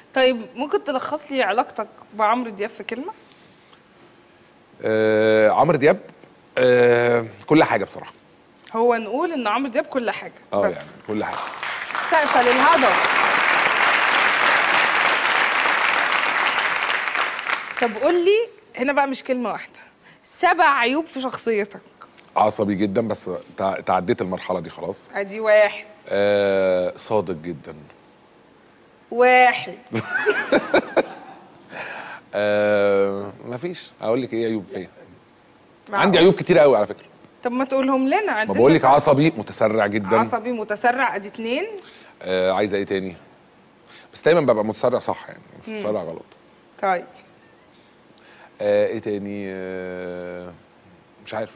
طيب ممكن تلخص لي علاقتك بعمرو دياب في كلمه آه عمرو دياب آه كل حاجه بصراحه هو نقول ان عمرو دياب كل حاجه اه بس يعني كل حاجه سقفه للهضبه طب قول لي هنا بقى مش كلمه واحده سبع عيوب في شخصيتك عصبي جدا بس تع- تعديت المرحله دي خلاص ادي واحد آه صادق جدا واحد آه مفيش اقول لك ايه عيوب فيا معقول. عندي عيوب كتير قوي على فكره طب ما تقولهم لنا ما عندنا بقول لك سبعة. عصبي متسرع جدا عصبي متسرع ادي اتنين آه عايزه ايه تاني بس دايما ببقى متسرع صح يعني مش متسرع غلط طيب آه ايه تاني آه مش عارف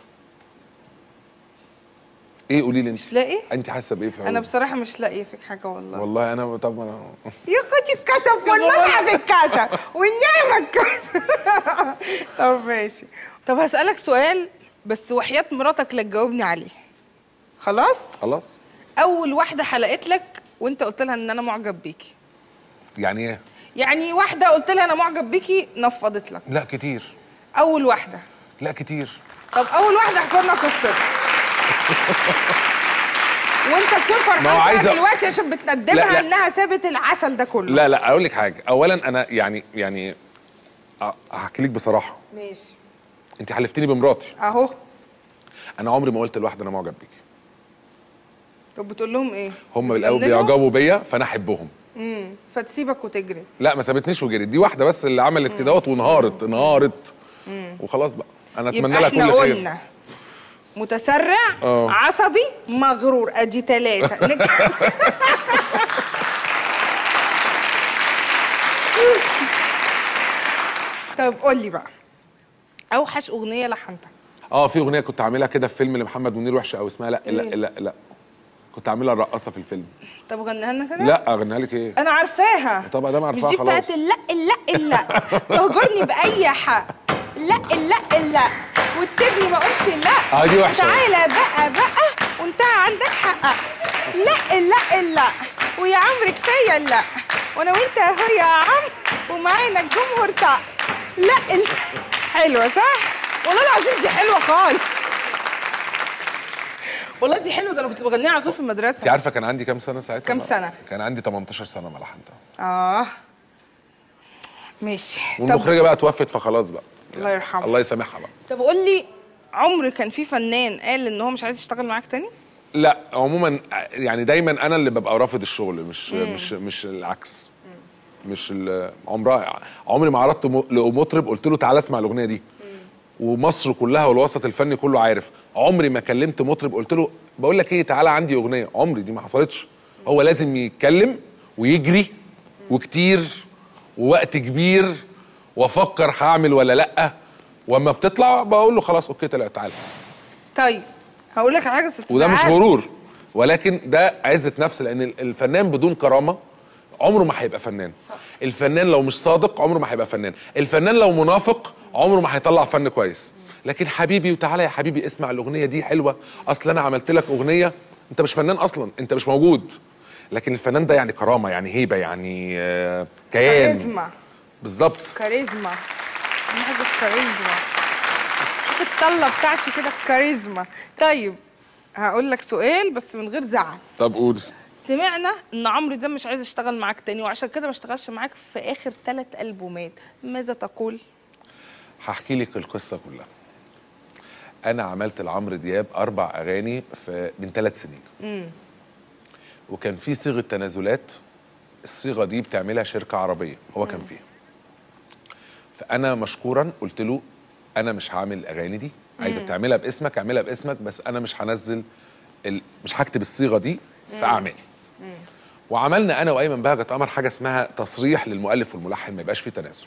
ايه قولي لي انت مش لاقي انت حاسه بايه في انا عيوب؟ بصراحه مش لاقيه فيك حاجه والله والله انا طب انا يا اختي في كسف والمصحف الكسف والنعمه الكسف طب ماشي طب هسألك سؤال بس وحياة مراتك لا تجاوبني عليه خلاص خلاص أول واحدة حلقت لك وأنت قلت لها إن أنا معجب بيكي يعني ايه يعني واحدة قلت لها أنا معجب بيكي نفضت لك لا كتير أول واحدة لا كتير طب أول واحدة احكي لنا قصتك وأنت تكون فرحان ما هو بيها عايزة- دلوقتي عشان بتقدمها لا، لا. إنها سابت العسل ده كله لا لا اقول لك حاجه اولا انا يعني يعني أ- هحكي لك بصراحه ماشي انت حلفتني بمراتي أهو انا عمري ما قلت لواحده انا معجب بيكي طب بتقول لهم إيه؟ هم الاول بتجننهم؟ بيعجبوا بيا فانا احبهم امم فتسيبك وتجري لا ما سابتنيش وجريت دي واحده بس اللي عملت كده وانهارت انهارت وخلاص بقى انا اتمنى يبقى لها احنا كل خير قلنا متسرع اه. عصبي مغرور ادي ثلاثة نك... طب قول لي بقى اوحش اغنية لحنتها اه في اغنيه كنت عاملها كده في فيلم لمحمد منير وحشه قوي اسمها لا لا إيه؟ لا لا كنت عاملها الرقاصه في الفيلم طب غنيها لنا كده لا اغنيها لك ايه انا عارفاها طب ادام مش عارفاها دي خلاص بتاعت اللا اللا اللا تهجرني باي حق لا اللا اللا وتسيبني ما اقولش لا اه دي وحشه أوي. تعالى بقى بقى وانت عندك حق لا اللا اللا ويا عمرو كفايه لا وانا وانت اهو يا عم ومعانا الجمهور طق لا ال... حلوه صح والله العظيم دي حلوه خالص والله دي حلوه ده انا كنت بغنيها على طول في انت المدرسه عارفه كان عندي كام سنه ساعتها كام سنة؟ كان عندي 18 سنه ما لحنتها اه ماشي طب والمخرجه بقى توفت فخلاص بقى الله يرحمه الله يسامحها بقى طب قول لي عمر كان في فنان قال ان هو مش عايز يشتغل معاك تاني لا عموما يعني دايما انا اللي ببقى رافض الشغل مش مش مش العكس مش ال- عمرها عمري ما عرضت م- لمطرب قلت له تعالى اسمع الاغنيه دي ومصر كلها والوسط الفني كله عارف عمري ما كلمت مطرب قلت له بقول لك ايه تعالى عندي اغنيه عمري دي ما حصلتش هو لازم يتكلم ويجري وكتير ووقت كبير وافكر هعمل ولا لا واما بتطلع بقول له خلاص اوكي طلع تعالى طيب هقول لك على حاجه ست وده مش ساعات. غرور ولكن ده عزه نفس لان ال- الفنان بدون كرامه عمره ما هيبقى فنان صح. الفنان لو مش صادق عمره ما هيبقى فنان الفنان لو منافق عمره ما هيطلع فن كويس لكن حبيبي وتعالى يا حبيبي اسمع الاغنيه دي حلوه اصل انا عملت لك اغنيه انت مش فنان اصلا انت مش موجود لكن الفنان ده يعني كرامه يعني هيبه يعني آه، كيان كاريزما بالظبط كاريزما اهم حاجه الكاريزما شوف الطله بتاعتي كده الكاريزما طيب هقول لك سؤال بس من غير زعل طب قول سمعنا ان عمرو ده مش عايز يشتغل معاك تاني وعشان كده ما اشتغلش معاك في اخر ثلاث البومات ماذا تقول هحكي لك القصه كلها انا عملت لعمرو دياب اربع اغاني في من ثلاث سنين وكان في صيغه تنازلات الصيغه دي بتعملها شركه عربيه هو كان فيها فانا مشكورا قلت له انا مش هعمل الاغاني دي عايزك تعملها باسمك اعملها باسمك بس انا مش هنزل ال... مش هكتب الصيغه دي في اعمالي وعملنا انا وايمن بهجت قمر حاجه اسمها تصريح للمؤلف والملحن ما يبقاش فيه تنازل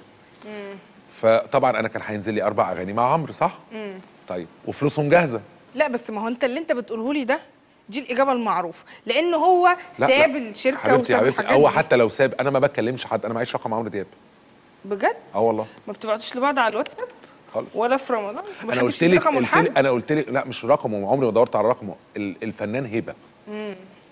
فطبعا انا كان هينزل لي اربع اغاني مع عمرو صح طيب وفلوسهم جاهزه لا بس ما هو انت اللي انت بتقوله لي ده دي الاجابه المعروفه لان هو لا، ساب لا. الشركه حبيبتي وساب حبيبتي الحاجات هو دي. حتى لو ساب انا ما بكلمش حد انا معيش رقم عمرو دياب بجد اه والله ما بتبعتوش لبعض على الواتساب خالص ولا في رمضان ما انا بحبش قلت لك رقمه قلت لحد. لك انا قلت لك لا مش رقمه عمري ما دورت على رقمه ال- الفنان هبه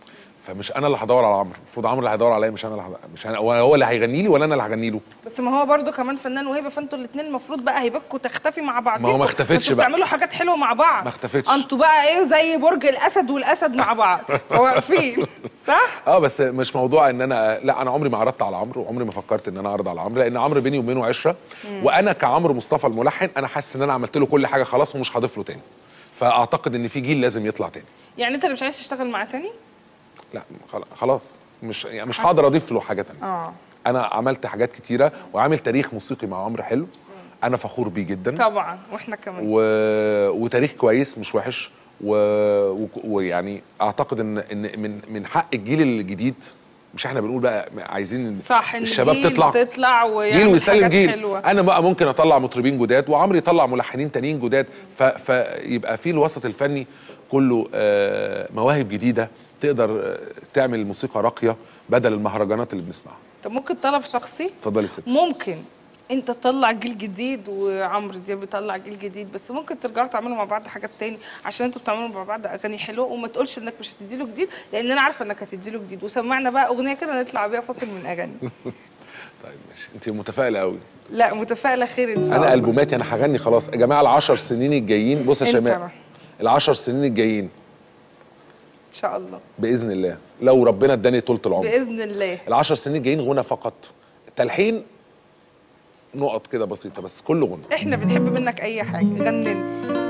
فمش انا اللي هدور على عمرو المفروض عمرو اللي هيدور عليا مش انا اللي هدور. مش انا هو هو اللي هيغني لي ولا انا اللي هغني له بس ما هو برضو كمان فنان وهبه فانتوا الاثنين المفروض بقى هيبقوا تختفي مع بعض ما اختفتش بقى. بتعملوا حاجات حلوه مع بعض ما اختفتش. انتوا بقى ايه زي برج الاسد والاسد مع بعض واقفين صح اه بس مش موضوع ان انا لا انا عمري ما عرضت على عمرو وعمري ما فكرت ان انا اعرض على عمرو لان عمرو بيني وبينه عشره وانا كعمرو مصطفى الملحن انا حاسس ان انا عملت له كل حاجه خلاص ومش هضيف له تاني فاعتقد ان في جيل لازم يطلع تاني يعني انت اللي مش عايز تشتغل معاه تاني لا خلا- خلاص مش يعني مش هقدر اضيف له حاجه تانية اه انا عملت حاجات كتيره وعامل تاريخ موسيقي مع عمرو حلو انا فخور بيه جدا طبعا واحنا كمان و... وتاريخ كويس مش وحش و... و... ويعني اعتقد ان ان من من حق الجيل الجديد مش احنا بنقول بقى عايزين صح ان الشباب جيل تطلع تطلع جيل ويعمل ويسلم حاجات جيل حلوه انا بقى ممكن اطلع مطربين جداد وعمرو يطلع ملحنين تانيين جداد ف... فيبقى في الوسط الفني كله آه، مواهب جديده تقدر آه، تعمل موسيقى راقيه بدل المهرجانات اللي بنسمعها طب ممكن طلب شخصي اتفضلي يا ست ممكن انت تطلع جيل جديد وعمرو دياب بيطلع جيل جديد بس ممكن ترجعوا تعملوا مع بعض حاجات تاني عشان انتوا بتعملوا مع بعض اغاني حلوه وما تقولش انك مش هتديله جديد لان انا عارفه انك هتديله جديد وسمعنا بقى اغنيه كده نطلع بيها فاصل من اغاني طيب ماشي انت متفائله قوي لا متفائله خير ان شاء انا الله البوماتي انا هغني خلاص يا جماعه العشر سنين الجايين بص يا انت شماء بقى. العشر سنين الجايين ان شاء الله باذن الله لو ربنا اداني طولة العمر باذن الله العشر سنين الجايين غنى فقط تلحين نقط كده بسيطه بس كله غنى احنا بنحب منك اي حاجه غننا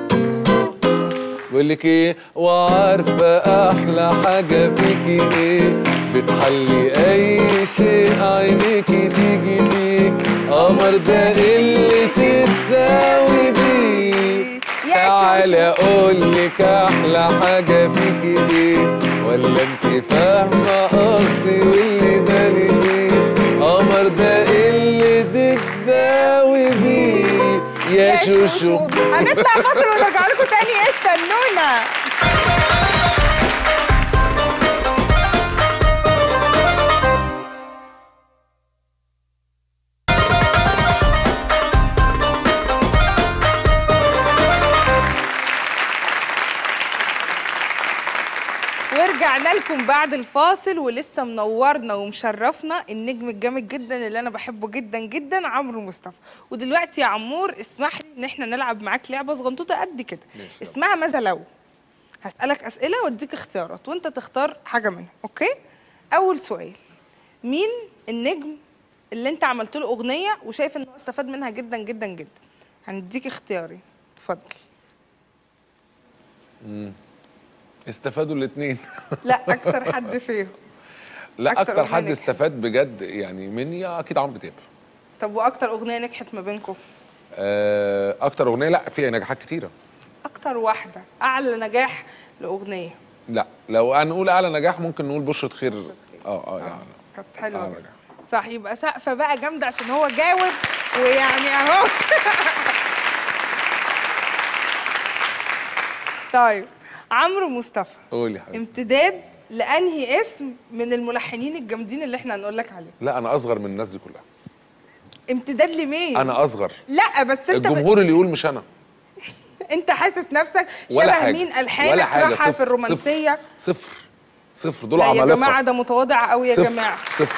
بقول لك ايه وعارفه احلى حاجه فيكي ايه بتحلي اي شيء عينيكي تيجي فيه قمر ده اللي تتساوي بيه يا تعالي شوشو. اقول لك احلى حاجه فيكي ايه ولا انت فاهمه قصدي واللي بالي فيه قمر ده اللي تتساوي بيه يا شوشو هنطلع فاصل ونرجع لكم تاني استنونا ورجعنا لكم بعد الفاصل ولسه منورنا ومشرفنا النجم الجامد جدا اللي انا بحبه جدا جدا عمرو مصطفى ودلوقتي يا عمور اسمح لي ان احنا نلعب معاك لعبه صغنطوطه قد كده اسمها ماذا لو هسالك اسئله واديك اختيارات وانت تختار حاجه منهم اوكي اول سؤال مين النجم اللي انت عملت له اغنيه وشايف انه استفاد منها جدا جدا جدا هنديك اختياري اتفضل استفادوا الاثنين لا اكتر حد فيهم لا أكتر اكتر, أغنية حد نجحت. استفاد بجد يعني مني اكيد عمرو دياب طب واكتر اغنيه نجحت ما بينكم آه، اكتر اغنيه لا في نجاحات كتيره اكتر واحده اعلى نجاح لاغنيه لا لو هنقول اعلى نجاح ممكن نقول بشرة خير بشرة خير. اه اه يعني كانت حلوه آه، جدا. نجاح. صح يبقى سقفه بقى جامده عشان هو جاوب ويعني اهو طيب عمرو مصطفى قول يا حبيبي امتداد لانهي اسم من الملحنين الجامدين اللي احنا هنقول لك عليه لا انا اصغر من الناس دي كلها امتداد لمين انا اصغر لا بس انت ب... الجمهور اللي يقول مش انا انت حاسس نفسك ولا شبه حاجه مين ولا الحانك حاجه راحه صفر في الرومانسيه صفر صفر, صفر. دول لا يا عمالقه جماعه ده متواضع قوي يا صفر. جماعه صفر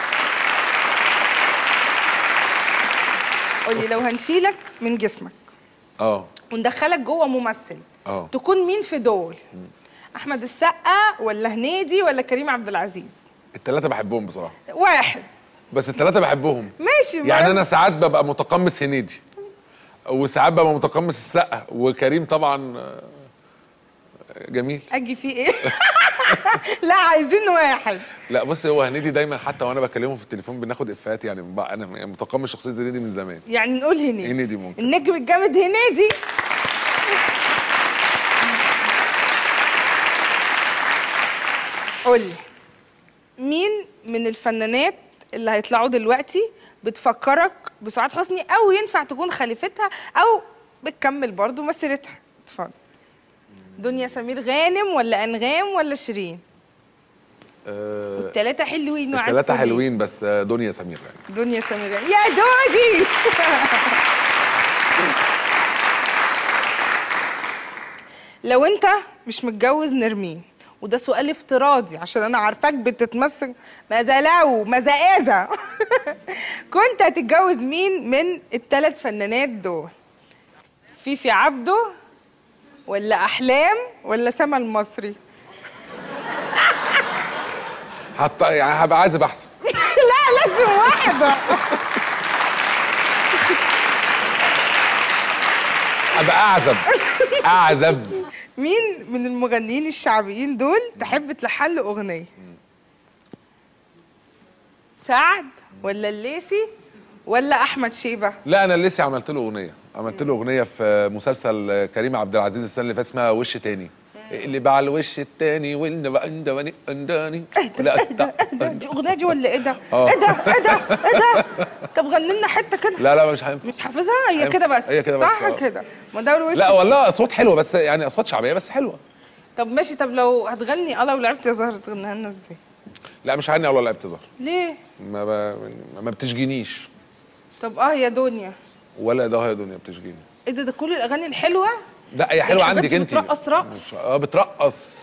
قولي لو هنشيلك من جسمك اه وندخلك جوه ممثل اه تكون مين في دول احمد السقا ولا هنيدي ولا كريم عبد العزيز الثلاثه بحبهم بصراحه واحد بس الثلاثه بحبهم ماشي ما يعني لازم- انا ساعات ببقى متقمص هنيدي وساعات ببقى متقمص السقا وكريم طبعا آه، جميل اجي فيه ايه لا عايزين واحد لا بص هو هنيدي دايما حتى وانا بكلمه في التليفون بناخد افيهات يعني بقى انا يعني متقمص شخصيه هنيدي من زمان يعني نقول هنيدي هنيدي ممكن. النجم الجامد هنيدي قولي مين من الفنانات اللي هيطلعوا دلوقتي بتفكرك بسعاد حسني او ينفع تكون خليفتها او بتكمل برضو مسيرتها اتفضل دنيا سمير غانم ولا انغام ولا شيرين آه التلاتة حلوين الثلاثه وعسولين حلوين بس آه، دنيا سمير يعني دنيا سمير غانم يا دودي لو انت مش متجوز نرمين وده سؤال افتراضي عشان انا عارفاك بتتمسك ماذا لو ماذا اذا كنت هتتجوز مين من الثلاث فنانات دول فيفي عبده ولا احلام ولا سما المصري حتى يعني هبقى عازب احسن لا لازم واحده هبقى اعزب اعزب مين من المغنيين الشعبيين دول تحب تلحن له اغنيه سعد ولا الليثي ولا احمد شيبه لا انا لسه عملت له اغنيه عملت له اغنيه في مسلسل كريم عبد العزيز السنه اللي فاتت اسمها وش تاني اللي بقى على الوش التاني واللي بقى اندواني انداني اهدى اهدى اهدى دي اغنيه دي ولا ايه ده؟ آه. ايه ده؟ ايه ده؟ ايه ده؟ طب غني لنا حته كده لا لا مش هينفع مش حافظها هي كده بس هي كده بس، صح آه. كده ما ده الوش لا والله اصوات حلوه بس يعني اصوات شعبيه بس حلوه طب ماشي طب لو هتغني اه لو لعبت يا زهر تغنيها لنا ازاي؟ لا مش هغني ولا لعبت زهر ليه؟ ما ب... ما بتشجينيش طب اه يا دنيا ولا ده يا دنيا بتشجيني ايه ده ده كل الاغاني الحلوه لا هي حلوه الحاجات عندك دي انت بترقص رقص. مش- اه بترقص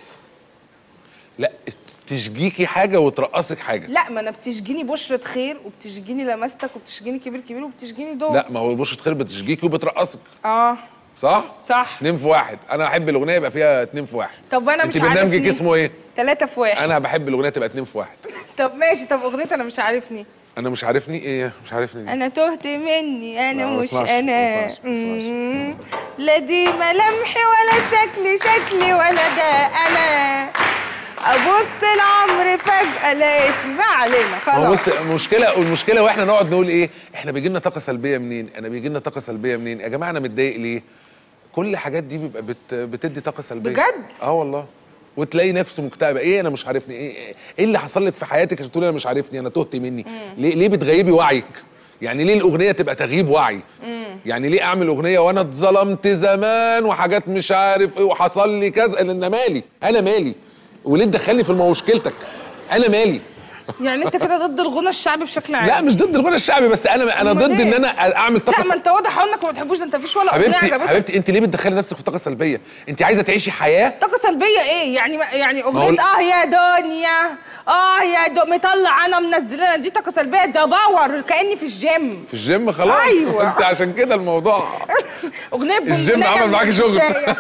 لا تشجيكي حاجه وترقصك حاجه لا ما انا بتشجيني بشرة خير وبتشجيني لمستك وبتشجيني كبير كبير وبتشجيني دول لا ما هو بشرة خير بتشجيكي وبترقصك اه صح؟ صح اتنين في واحد انا احب الاغنيه يبقى فيها اتنين في واحد طب انا انت مش برنامجك عارفني اسمه ايه؟ ثلاثة في واحد انا بحب الاغنيه تبقى اتنين في واحد طب ماشي طب اغنيتي انا مش عارفني انا مش عارفني ايه مش عارفني دي. انا تهت مني انا لا، ما مش بسمعش، انا ما بسمعش، ما بسمعش. مم. لا دي ملامحي ولا شكلي شكلي ولا ده انا ابص العمر فجاه لقيتني ما علينا ما هو خلاص بص المشكله المشكله واحنا نقعد نقول ايه احنا بيجي لنا طاقه سلبيه منين انا بيجي لنا طاقه سلبيه منين يا جماعه انا متضايق ليه كل الحاجات دي بيبقى بت بتدي طاقه سلبيه بجد؟ اه والله وتلاقي نفسه مكتئبه ايه انا مش عارفني ايه ايه إيه اللي حصل لك في حياتك عشان تقولي انا مش عارفني انا تهت مني ليه ليه بتغيبي وعيك يعني ليه الاغنيه تبقى تغييب وعي يعني ليه اعمل اغنيه وانا اتظلمت زمان وحاجات مش عارف ايه وحصل لي كذا انا مالي انا مالي وليه تدخلني في مشكلتك انا مالي يعني انت كده ضد الغنى الشعبي بشكل عام لا مش ضد الغنى الشعبي بس انا انا أمال ضد إيه؟ ان انا اعمل طاقه لا ما انت واضح انك ما بتحبوش ده انت مفيش ولا اغنيه حبيبتي عجبتك حبيبتي انت ليه بتدخلي نفسك في طاقه سلبيه انت عايزه تعيشي حياه طاقة سلبية ايه؟ يعني ما يعني هقول- اغنية اه يا دنيا اه يا دو مطلع انا منزلة دي طاقة سلبية ده باور كأني في الجيم في الجيم خلاص أيوة. انت عشان كده الموضوع اغنية الجيم بونبونية عمل معاكي من شغل. النساية.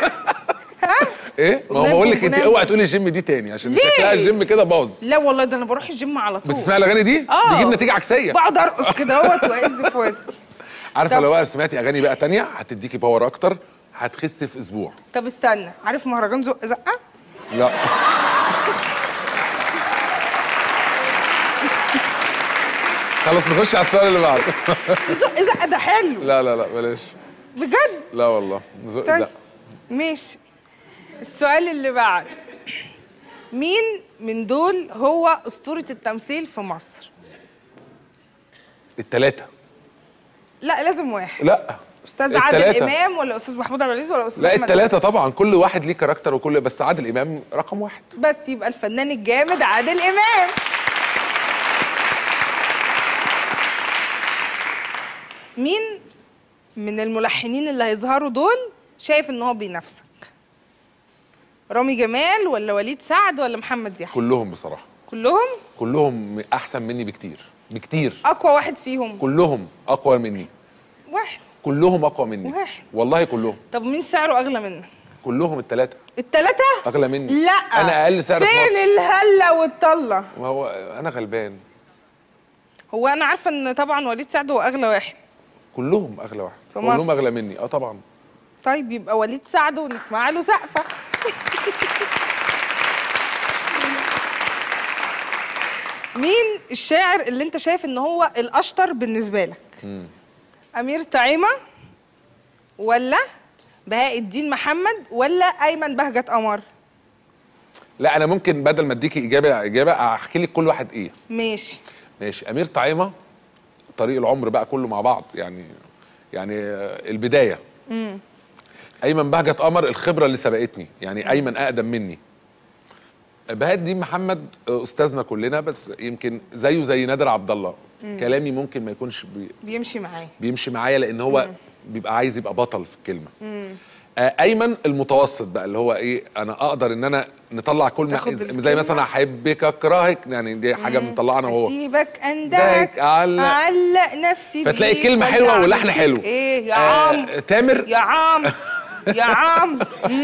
ايه ما هو أغنية بقول لك انت بونبونية. اوعي تقولي الجيم دي تاني عشان ليه؟ شكلها الجيم كده باظ لا والله ده انا بروح الجيم على طول بتسمعي الاغاني دي اه بيجيب نتيجه عكسيه بقعد ارقص كده اهوت واعز في وسط عارفه طب- لو بقى سمعتي اغاني بقى تانية هتديكي باور اكتر هتخسي في اسبوع طب استنى عارف مهرجان زق زقة؟ لا خلاص نخش على السؤال اللي بعده زق زقة ده حلو لا لا لا بلاش بجد لا والله زق طيب زق ماشي السؤال اللي بعد مين من دول هو أسطورة التمثيل في مصر؟ التلاتة لا لازم واحد لا استاذ عادل التلاتة. امام ولا استاذ محمود عبد العزيز ولا استاذ لا أحمد التلاتة طبعا كل واحد ليه كاركتر وكل بس عادل امام رقم واحد بس يبقى الفنان الجامد عادل امام مين من الملحنين اللي هيظهروا دول شايف ان هو بينافسك رامي جمال ولا وليد سعد ولا محمد يحيى كلهم بصراحة كلهم كلهم احسن مني بكتير بكتير اقوى واحد فيهم كلهم اقوى مني واحد كلهم اقوى مني واحد. والله كلهم طب مين سعره اغلى منك كلهم التلاتة التلاتة اغلى مني لا انا اقل سعر في فين مصر الهله والطله ما هو انا غلبان هو انا عارفه ان طبعا وليد سعد هو اغلى واحد كلهم اغلى واحد في كلهم مصر. اغلى مني اه طبعا طيب يبقى وليد سعد ونسمع له سقفه مين الشاعر اللي انت شايف ان هو الاشطر بالنسبه لك امير طعيمه ولا بهاء الدين محمد ولا ايمن بهجت قمر لا انا ممكن بدل ما اديكي اجابه اجابه احكي لك كل واحد ايه ماشي ماشي امير طعيمه طريق العمر بقى كله مع بعض يعني يعني آه، البدايه ايمن بهجت قمر الخبره اللي سبقتني يعني ايمن اقدم مني بهاء الدين محمد آه، استاذنا كلنا بس يمكن زيه زي نادر عبد الله كلامي ممكن ما يكونش بي بيمشي معايا بيمشي معايا لان هو بيبقى عايز يبقى بطل في الكلمه آه، ايمن المتوسط بقى اللي هو ايه انا اقدر ان انا نطلع كل تاخد زي الكلمة. مثلا احبك اكرهك يعني دي حاجه بنطلعها انا وهو اسيبك اندهك دهك، أعلق. اعلق نفسي فتلاقي بيك، كلمه ولا حلوه أعمل ولحن فيك حلو ايه يا آه، عم تامر يا عم يا عم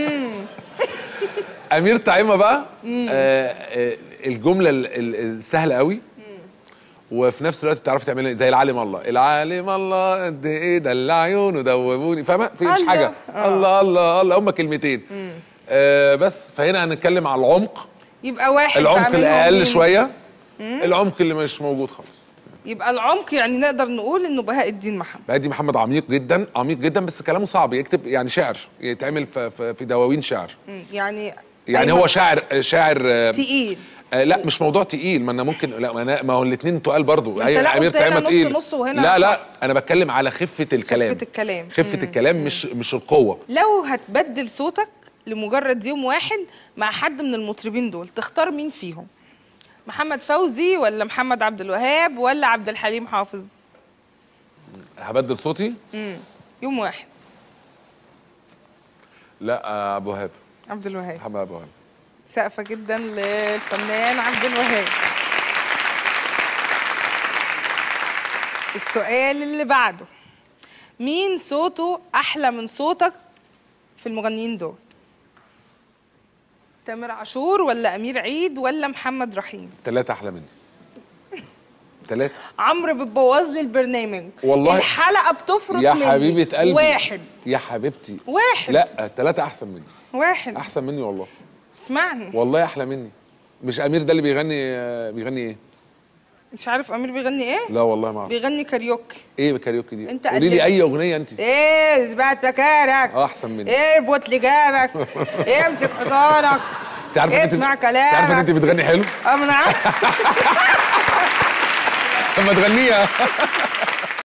امير طعيمه بقى آه آه الجمله ال- ال- السهله قوي وفي نفس الوقت بتعرفي تعملي زي العالم الله العالم الله قد ايه ده اللي عيونه دوبوني فاهمه فيش الله. حاجه الله الله الله هم كلمتين آه بس فهنا هنتكلم على العمق يبقى واحد بقى العمق منهم الاقل مين؟ شويه العمق اللي مش موجود خالص يبقى العمق يعني نقدر نقول انه بهاء الدين محمد بهادي محمد عميق جدا عميق جدا بس كلامه صعب يكتب يعني شعر يتعمل في, في, في دواوين شعر مم. يعني يعني أيمن هو شاعر شاعر آه، تقيل آه لا مش موضوع تقيل ما انا ممكن لا ما, أنا ما هو الاثنين تقال برضو ما أنت لا قلت هنا نص نص وهنا لا لا انا بتكلم على خفه الكلام خفة الكلام. خفه الكلام مش مش القوه لو هتبدل صوتك لمجرد يوم واحد مع حد من المطربين دول تختار مين فيهم محمد فوزي ولا محمد عبد الوهاب ولا عبد الحليم حافظ هبدل صوتي يوم واحد لا آه، ابو وهاب عبد الوهاب محمد ابو وهاب سقفة جدا للفنان عبد الوهاب السؤال اللي بعده مين صوته أحلى من صوتك في المغنيين دول تامر عاشور ولا أمير عيد ولا محمد رحيم ثلاثه احلى مني ثلاثه عمرو بتبوظ لي البرنامج والله- الحلقة بتفرط يا مني. حبيبه قلبي واحد يا حبيبتي واحد لا ثلاثه احسن مني واحد احسن مني والله اسمعني والله احلى مني مش امير ده اللي بيغني آه، بيغني ايه مش عارف أمير بيغني إيه لا والله ما اعرف بيغني كاريوكي ايه الكاريوكي دي أنت قولي لي قلدت. اي اغنيه انت ايه اثبت مكانك اه احسن مني ايه اربط لجامك امسك حصانك انت عارفه إن أنت- اسمع انت عارفه ان انت كلامك بتغني حلو اه ما انا عارف. طب ما تغنيها